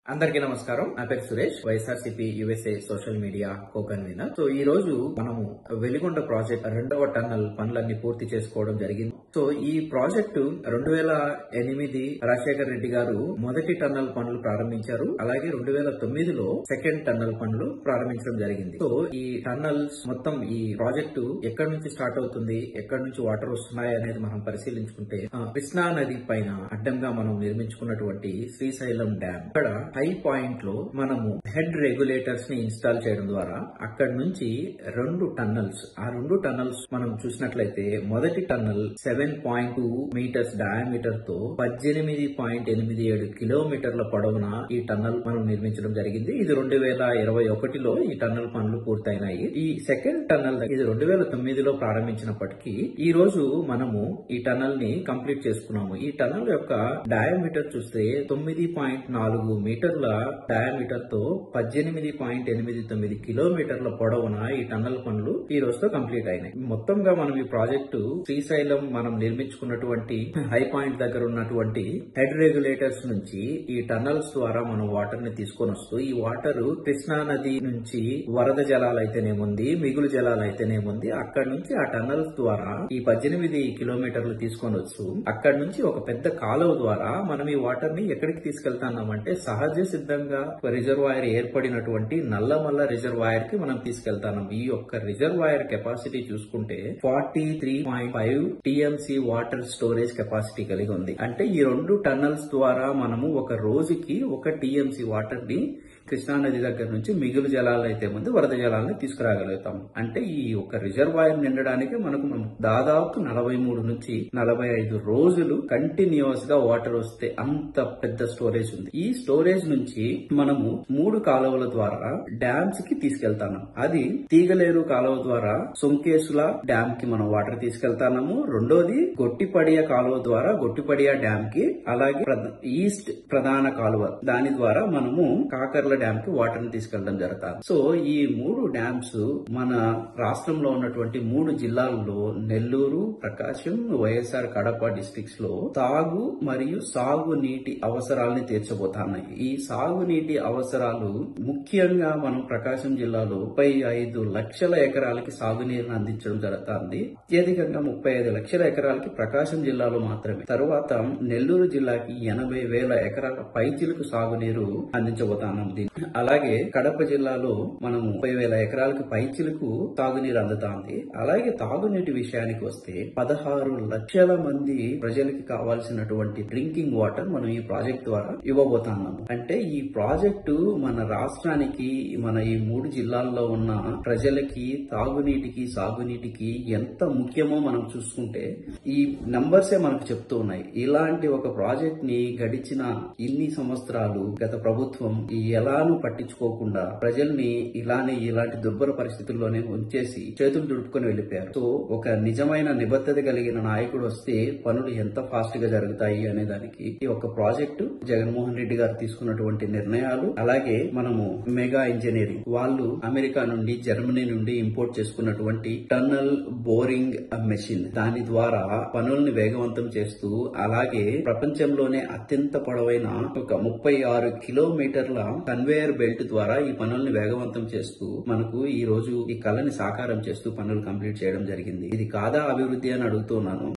అందరికీ నమస్కారం నా పేరు Suresh YSRCP USA social media co convenor so ఈ రోజు మనము వెలిగొండ ప్రాజెక్ట్ రెండవ టన్నల్ పనులన్నీ పూర్తి చేసుకోవడం జరిగింది సో ఈ ప్రాజెక్టు రెండు వేల ఎనిమిది రాజశేఖర్ రెడ్డి గారు మొదటి టన్నల్ పనులు ప్రారంభించారు అలాగే రెండు వేల తొమ్మిదిలో సెకండ్ టన్నల్ పనులు ప్రారంభించడం జరిగింది సో ఈ టన్నల్స్ మొత్తం ఈ ప్రాజెక్టు ఎక్కడి నుంచి స్టార్ట్ అవుతుంది ఎక్కడి నుంచి వాటర్ వస్తున్నాయి అనేది మనం పరిశీలించుకుంటే ఆ, కృష్ణా నది పైన అడ్డంగా మనం నిర్మించుకున్నటువంటి శ్రీశైలం డ్యామ్ ఇక్కడ హై పాయింట్ లో మనము హెడ్ రెగ్యులేటర్స్ ని ఇన్స్టాల్ చేయడం ద్వారా అక్కడ నుంచి రెండు టన్నల్స్ ఆ రెండు టన్నల్స్ మనం చూసినట్లయితే మొదటి tunnel seven point two metres diameter తో పద్దెనిమిది పాయింట్ ఎనిమిది ఏడు కిలోమీటర్ల పొడవున ఈ టన్నల్ మనం నిర్మించడం జరిగింది ఇది రెండు వేల ఇరవై ఒకటిలో ఈ టన్నల్ పనులు పూర్తయినాయి ఈ సెకండ్ టన్నల్ ఇది రెండు వేల తొమ్మిదిలో ప్రారంభించినప్పటికీ ఈ రోజు మనము ఈ టన్నల్ ని కంప్లీట్ చేసుకున్నాము ఈ టన్నల్ యొక్క డయామీటర్ చూస్తే తొమ్మిది పాయింట్ నాలుగు మీటర్ల డయామీటర్ తో పద్దెనిమిది పాయింట్ ఎనిమిది తొమ్మిది కిలోమీటర్ల పొడవున ఈ టన్నల్ పనులు ఈ రోజుతో కంప్లీట్ అయినాయి మొత్తంగా మనం ఈ ప్రాజెక్టు శ్రీశైలం మనం నిర్మించుకున్నటువంటి హై పాయింట్ దగ్గర ఉన్నటువంటి హెడ్ రెగ్యులేటర్స్ నుంచి ఈ టన్నల్స్ ద్వారా మనం వాటర్ ని తీసుకొని వస్తూ ఈ వాటర్ కృష్ణా నది నుంచి వరద జలాలు అయితేనేముంది మిగులు జలాలు అయితేనేముంది అక్కడ నుంచి ఆ టన్నల్స్ ద్వారా ఈ పద్దెనిమిది కిలోమీటర్లు తీసుకొని వచ్చు అక్కడ నుంచి ఒక పెద్ద కాలువ ద్వారా మనం ఈ వాటర్ ని ఎక్కడికి తీసుకెళ్తాన్నామంటే సహజ సిద్ధంగా రిజర్వాయర్ ఏర్పడినటువంటి నల్లమల్ల రిజర్వాయర్ కి మనం తీసుకెళ్తాం ఈ యొక్క రిజర్వాయర్ కెపాసిటీ చూసుకుంటే forty three point five TMC water storage capacity కలిగి ఉంది అంటే ఈ రెండు టన్నల్స్ ద్వారా మనము ఒక రోజుకి ఒక టీఎంసీ వాటర్ ని కృష్ణా నది దగ్గర నుంచి మిగులు జలాలు అయితే ముందు వరద జలాలను తీసుకురాగలుగుతాం అంటే ఈ ఒక రిజర్వాయర్ నిండడానికి మనకు దాదాపు నలభై మూడు నుంచి నలభై ఐదు రోజులు కంటిన్యూస్ గా వాటర్ వస్తే అంత పెద్ద స్టోరేజ్ ఉంది ఈ స్టోరేజ్ నుంచి మనము మూడు కాలువల ద్వారా డ్యామ్స్ కి తీసుకెళ్తాము అది తీగలేరు కాలువ ద్వారా సొంకేసుల డ్యామ్ కి మనం వాటర్ తీసుకెళ్తాము రెండోది గొట్టిపడియ కాలువ ద్వారా గొట్టిపడియ డ్యామ్ కి అలాగే ప్రధ- ఈస్ట్ ప్రధాన కాలువ దాని ద్వారా మనము కాకర్ల డ్యామ్ కి వాటర్ ని తీసుకెళ్లడం జరుగుతుంది సో ఈ మూడు డ్యామ్స్ మన రాష్ట్రంలో ఉన్నటువంటి మూడు జిల్లాల్లో నెల్లూరు ప్రకాశం వైఎస్ఆర్ కడప డిస్ట్రిక్ట్స్ లో తాగు మరియు సాగు నీటి అవసరాలని తీర్చబోతున్నాయి ఈ సాగునీటి అవసరాలు ముఖ్యంగా మనం ప్రకాశం జిల్లాలో ముప్పై ఐదు లక్షల ఎకరాలకి సాగునీరుని అందించడం జరుగుతుంది అత్యధికంగా ముప్పై ఐదు లక్షల ఎకరాలకి ప్రకాశం జిల్లాలో మాత్రమే తరువాత నెల్లూరు జిల్లాకి ఎనభై వేల ఎకరాల పైచిలకు సాగునీరు అందించబోతున్నాం దీన్ని అలాగే కడప జిల్లాలో మనం ముప్పై వేల ఎకరాలకు పైచిలకు తాగునీరు అందుతాంది అలాగే తాగునీటి విషయానికి వస్తే పదహారు లక్షల మంది ప్రజలకి కావాల్సినటువంటి డ్రింకింగ్ వాటర్ మనం ఈ ప్రాజెక్ట్ ద్వారా ఇవ్వబోతున్నాము అంటే ఈ ప్రాజెక్టు మన రాష్ట్రానికి మన ఈ మూడు జిల్లాల్లో ఉన్న ప్రజలకి తాగునీటికి సాగునీటికి ఎంత ముఖ్యమో మనం చూసుకుంటే ఈ నంబర్సే మనకు చెప్తూ ఉన్నాయి ఇలాంటి ఒక ప్రాజెక్ట్ ని గడిచిన ఇన్ని సంవత్సరాలు గత ప్రభుత్వం ఈ ఎలానూ పట్టించుకోకుండా ప్రజల్ని ఇలానే ఇలాంటి దుర్భర పరిస్థితుల్లోనే ఉంచేసి చేతులు దుడుపుకొని వెళ్ళిపోయారు సో ఒక నిజమైన నిబద్ధత కలిగిన నాయకుడు వస్తే పనులు ఎంత ఫాస్ట్ గా జరుగుతాయి అనే దానికి ఈ ఒక ప్రాజెక్టు జగన్మోహన్ రెడ్డి గారు తీసుకున్నటువంటి నిర్ణయాలు అలాగే మనము మెగా ఇంజనీరింగ్ వాళ్ళు అమెరికా నుండి జర్మనీ నుండి ఇంపోర్ట్ చేసుకున్నటువంటి టన్నల్ బోరింగ్ మెషిన్ దాని ద్వారా పనుల్ని వేగవంతం చేస్తూ అలాగే ప్రపంచంలోనే అత్యంత పొడవైన ఒక ముప్పై ఆరు కిలోమీటర్ల కన్వేయర్ బెల్ట్ ద్వారా ఈ పనుల్ని వేగవంతం చేస్తూ మనకు ఈ రోజు ఈ కళని సాకారం చేస్తూ పనులు కంప్లీట్ చేయడం జరిగింది ఇది కాదా అభివృద్ధి అని అడుగుతున్నాను